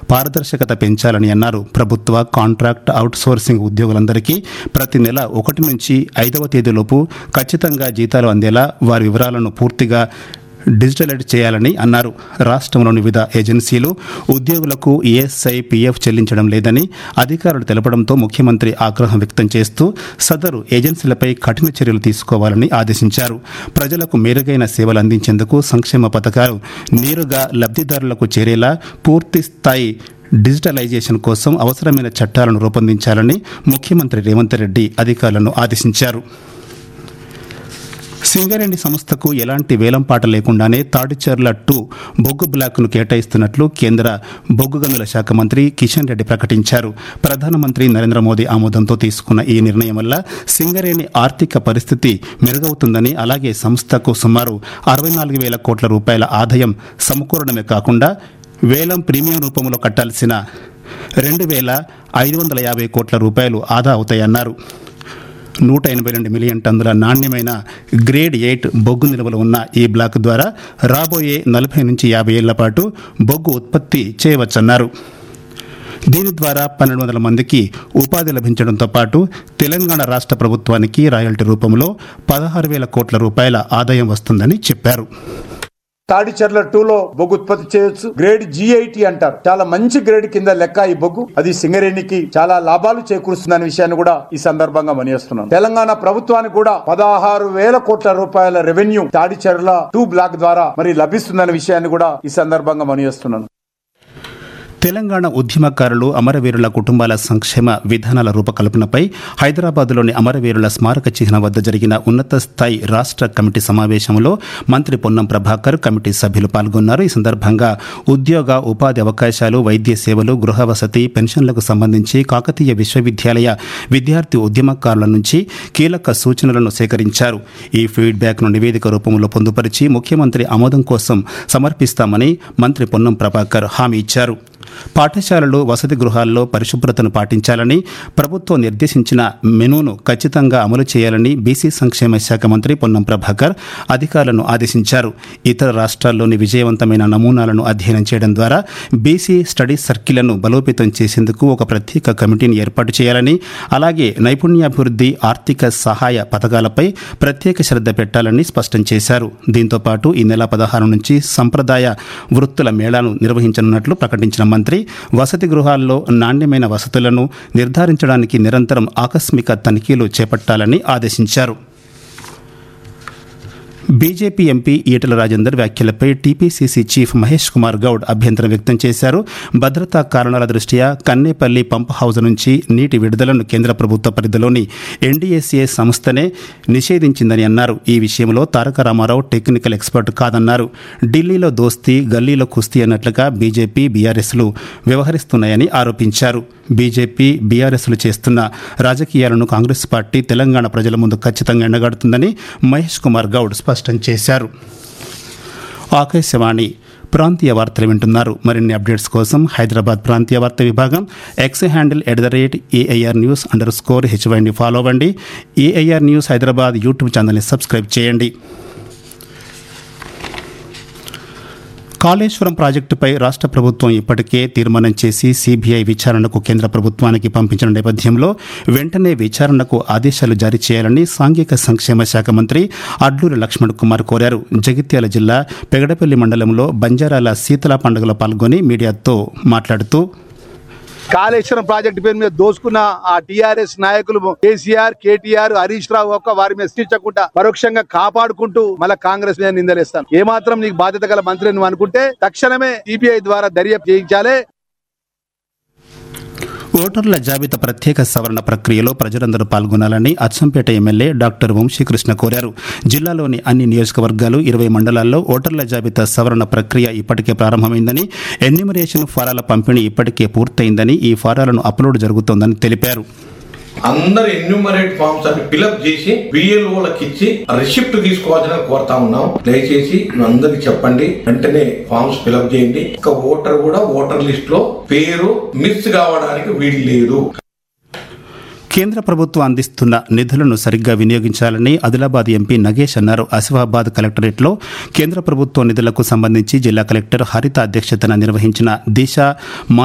పారదర్శకత పెంచాలని అన్నారు ప్రభుత్వ కాంట్రాక్ట్ అవుట్సోర్సింగ్ ఉద్యోగులందరికీ ప్రతి నెల ఒకటి నుంచి ఐదవ తేదీలోపు ఖచ్చితంగా జీతాలు అందేలా వారి వివరాలను పూర్తిగా డిజిటలైజ్ చేయాలని అన్నారు రాష్ట్రంలోని వివిధ ఏజెన్సీలు ఉద్యోగులకు ఈఎస్ఐ పీఎఫ్ చెల్లించడం లేదని అధికారులు తెలపడంతో ముఖ్యమంత్రి ఆగ్రహం వ్యక్తం చేస్తూ సదరు ఏజెన్సీలపై కఠిన చర్యలు తీసుకోవాలని ఆదేశించారు ప్రజలకు మెరుగైన సేవలు అందించేందుకు సంక్షేమ పథకాలు నేరుగా లబ్ధిదారులకు చేరేలా పూర్తి స్థాయి డిజిటలైజేషన్ కోసం అవసరమైన చట్టాలను రూపొందించాలని ముఖ్యమంత్రి రేవంత్ రెడ్డి అధికారులను ఆదేశించారు సింగరేణి సంస్థకు ఎలాంటి వేలంపాట లేకుండానే తాడిచర్ల టూ బొగ్గు బ్లాక్ను కేటాయిస్తున్నట్లు కేంద్ర బొగ్గు గనుల శాఖ మంత్రి కిషన్ రెడ్డి ప్రకటించారు ప్రధానమంత్రి నరేంద్ర మోదీ ఆమోదంతో తీసుకున్న ఈ నిర్ణయం వల్ల సింగరేణి ఆర్థిక పరిస్థితి మెరుగవుతుందని అలాగే సంస్థకు సుమారు అరవై నాలుగు వేల కోట్ల రూపాయల ఆదాయం సమకూరడమే కాకుండా వేలం ప్రీమియం రూపంలో కట్టాల్సిన రెండు వేల ఐదు వందల యాభై కోట్ల రూపాయలు ఆదా అవుతాయన్నారు నూట ఎనభై రెండు మిలియన్ టన్నుల నాణ్యమైన గ్రేడ్ ఎయిట్ బొగ్గు నిల్వలు ఉన్న ఈ బ్లాక్ ద్వారా రాబోయే నలభై నుంచి యాభై ఏళ్ల పాటు బొగ్గు ఉత్పత్తి చేయవచ్చన్నారు దీని ద్వారా పన్నెండు వందల మందికి ఉపాధి లభించడంతో పాటు తెలంగాణ రాష్ట్ర ప్రభుత్వానికి రాయల్టీ రూపంలో పదహారు వేల కోట్ల రూపాయల ఆదాయం వస్తుందని చెప్పారు తాడిచెర్ల టూలో బొగ్గు ఉత్పత్తి చేయొచ్చు గ్రేడ్ జిఐటి అంటారు చాలా మంచి గ్రేడ్ కింద లెక్క ఈ బొగ్గు అది సింగరేణికి చాలా లాభాలు చేకూరుస్తుందనే విషయాన్ని కూడా ఈ సందర్భంగా మనిస్తున్నాను తెలంగాణ ప్రభుత్వానికి కూడా పదహారు వేల కోట్ల రూపాయల రెవెన్యూ తాడిచెర్ల టూ బ్లాక్ ద్వారా మరి లభిస్తుందనే విషయాన్ని కూడా ఈ సందర్భంగా మనిస్తున్నాను తెలంగాణ ఉద్యమకారులు అమరవీరుల కుటుంబాల సంక్షేమ విధానాల రూపకల్పనపై హైదరాబాద్లోని అమరవీరుల స్మారక చిహ్నం వద్ద జరిగిన ఉన్నత స్థాయి రాష్ట్ర కమిటీ సమావేశంలో మంత్రి పొన్నం ప్రభాకర్ కమిటీ సభ్యులు పాల్గొన్నారు ఈ సందర్భంగా ఉద్యోగ ఉపాధి అవకాశాలు వైద్య సేవలు గృహ వసతి పెన్షన్లకు సంబంధించి కాకతీయ విశ్వవిద్యాలయ విద్యార్థి ఉద్యమకారుల నుంచి కీలక సూచనలను సేకరించారు ఈ ఫీడ్బ్యాక్ను నివేదిక రూపంలో పొందుపరిచి ముఖ్యమంత్రి ఆమోదం కోసం సమర్పిస్తామని మంత్రి పొన్నం ప్రభాకర్ హామీ ఇచ్చారు పాఠశాలలు వసతి గృహాల్లో పరిశుభ్రతను పాటించాలని ప్రభుత్వం నిర్దేశించిన మెనూను ఖచ్చితంగా అమలు చేయాలని బీసీ సంక్షేమ శాఖ మంత్రి పొన్నం ప్రభాకర్ అధికారులను ఆదేశించారు ఇతర రాష్ట్రాల్లోని విజయవంతమైన నమూనాలను అధ్యయనం చేయడం ద్వారా బీసీ స్టడీ సర్కిళ్లను బలోపేతం చేసేందుకు ఒక ప్రత్యేక కమిటీని ఏర్పాటు చేయాలని అలాగే నైపుణ్యాభివృద్ధి ఆర్థిక సహాయ పథకాలపై ప్రత్యేక శ్రద్ధ పెట్టాలని స్పష్టం చేశారు దీంతో పాటు ఈ నెల పదహారు నుంచి సంప్రదాయ వృత్తుల మేళాను నిర్వహించనున్నట్లు ప్రకటించిన మంత్రి వసతి గృహాల్లో నాణ్యమైన వసతులను నిర్ధారించడానికి నిరంతరం ఆకస్మిక తనిఖీలు చేపట్టాలని ఆదేశించారు బీజేపీ ఎంపీ ఈటల రాజేందర్ వ్యాఖ్యలపై టీపీసీసీ చీఫ్ మహేష్ కుమార్ గౌడ్ అభ్యంతరం వ్యక్తం చేశారు భద్రతా కారణాల దృష్ట్యా కన్నేపల్లి పంప్ హౌజ్ నుంచి నీటి విడుదలను కేంద్ర ప్రభుత్వ పరిధిలోని ఎన్డీఎస్ఏ సంస్థనే నిషేధించిందని అన్నారు ఈ విషయంలో తారక రామారావు టెక్నికల్ ఎక్స్పర్ట్ కాదన్నారు ఢిల్లీలో దోస్తీ గల్లీలో కుస్తీ అన్నట్లుగా బీజేపీ బీఆర్ఎస్లు వ్యవహరిస్తున్నాయని ఆరోపించారు బీజేపీ బీఆర్ఎస్లు చేస్తున్న రాజకీయాలను కాంగ్రెస్ పార్టీ తెలంగాణ ప్రజల ముందు ఖచ్చితంగా ఎండగడుతుందని మహేష్ కుమార్ గౌడ్ స్పష్టం చేశారు ఆకాశవాణి ప్రాంతీయ వార్తలు వింటున్నారు మరిన్ని అప్డేట్స్ కోసం హైదరాబాద్ ప్రాంతీయ వార్త విభాగం X handle at the rate AIR news underscore హెచ్వైని ఫాలో అవ్వండి ఏఐఆర్ న్యూస్ హైదరాబాద్ యూట్యూబ్ ఛానల్ని సబ్స్క్రైబ్ చేయండి కాళేశ్వరం ప్రాజెక్టుపై రాష్ట్ర ప్రభుత్వం ఇప్పటికే తీర్మానం చేసి సిబిఐ విచారణకు కేంద్ర ప్రభుత్వానికి పంపించిన నేపథ్యంలో వెంటనే విచారణకు ఆదేశాలు జారీ చేయాలని సాంఘిక సంక్షేమ శాఖ మంత్రి అడ్లూరి లక్ష్మణ్ కుమార్ కోరారు జగిత్యాల జిల్లా పెగడపల్లి మండలంలో బంజారాల శీతల పండుగలో పాల్గొని మీడియాతో మాట్లాడుతూ కాళేశ్వరం ప్రాజెక్టు పేరు మీద దోసుకున్న ఆ టిఆర్ఎస్ నాయకులు కేసీఆర్ కేటీఆర్ హరీష్ రావు ఒక్క వారి మీద సృష్టించకుండా పరోక్షంగా కాపాడుకుంటూ మళ్ళీ కాంగ్రెస్ మీద నిందలేస్తాను ఏమాత్రం నీకు బాధ్యత గల మంత్రి నువ్వు అనుకుంటే తక్షణమే సిబిఐ ద్వారా దర్యాప్తు చేయించాలి ఓటర్ల జాబితా ప్రత్యేక సవరణ ప్రక్రియలో ప్రజలందరూ పాల్గొనాలని అచ్చంపేట ఎమ్మెల్యే డాక్టర్ వంశీకృష్ణ కోరారు జిల్లాలోని అన్ని నియోజకవర్గాలు ఇరవై మండలాల్లో ఓటర్ల జాబితా సవరణ ప్రక్రియ ఇప్పటికే ప్రారంభమైందని ఎన్యూమరేషన్ ఫారాల పంపిణీ ఇప్పటికే పూర్తయిందని ఈ ఫారాలను అప్లోడ్ జరుగుతోందని తెలిపారు అందరు ఎన్యూమరేట్ ఫామ్స్ అన్ని ఫిలప్ చేసి బిఎల్ఓలకు ఇచ్చి రిసిప్ట్ తీసుకోవాలని కోరుతా ఉన్నాం దయచేసి అందరికి చెప్పండి వెంటనే ఫామ్స్ ఫిలప్ చేయండి ఒక ఓటర్ కూడా ఓటర్ లిస్ట్ లో పేరు మిస్ కావడానికి వీలు లేదు కేంద్ర ప్రభుత్వం అందిస్తున్న నిధులను సరిగ్గా వినియోగించాలని ఆదిలాబాద్ ఎంపీ నగేష్ అన్నారు ఆసిఫాబాద్ కలెక్టరేట్లో కేంద్ర ప్రభుత్వ నిధులకు సంబంధించి జిల్లా కలెక్టర్ హరిత అధ్యక్షతన నిర్వహించిన దిశ